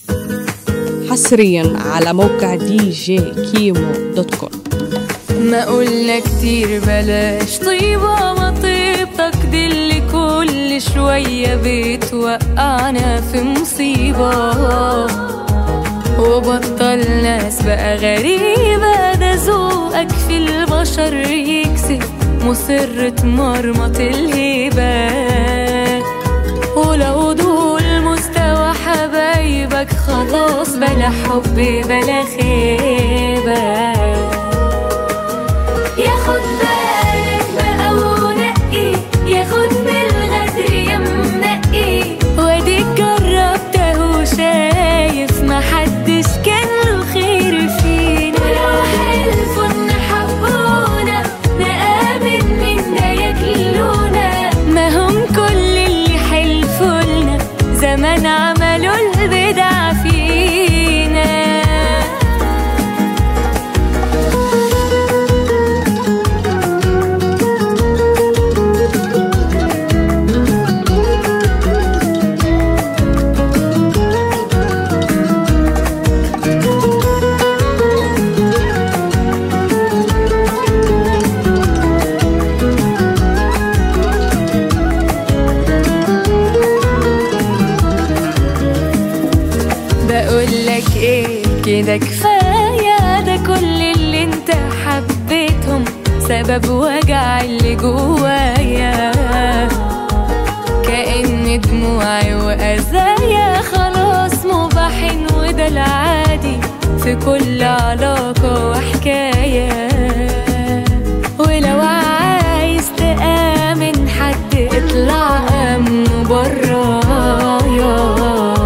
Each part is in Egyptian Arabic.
حصريا على موقع دي جي كيمو دوت كوم ما قلنا كتير بلاش طيبة ما طيبتك دي اللي كل شوية بتوقعنا في مصيبة وبطل ناس بقى غريبة ده ذوقك في البشر يكسب مصر تمرمط الهيبة ولو دول مستوى حبايبك خلاص بلا حب بلا خيبة ياخد بالك بقى ونقي ياخد بالغدر يا منقي واديك جربته وشايف محدش كان له خير فينا ولو حلفوا ان حبونا نآمن من ده ياكلونا ما هم كل اللي حلفولنا زمان عملوا البدع فينا بقولك ايه كده كفاية ده كل اللي انت حبيتهم سبب وجع اللي جوايا كأن دموعي وأذايا خلاص مباحين وده العادي في كل علاقة وحكاية ولو عايز تآمن حد اطلع أمنه برايا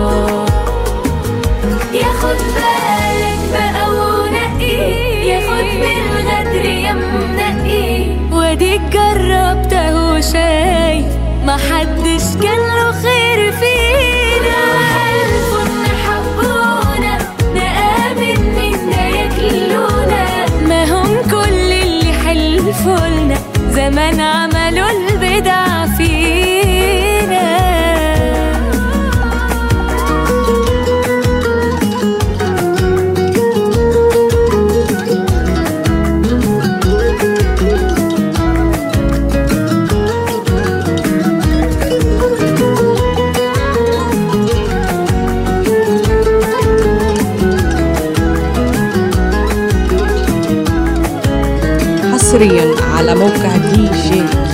ياخد بالك بقى ونقي ياخد بالغدر يا منقي واديك جربته وشايف محدش كان له خير فينا حلفوا ان حبونا نآمن من ده ياكلونا ما هم كل اللي حلفولنا زمان عملوا البدع فينا حصريا على موقع دي جي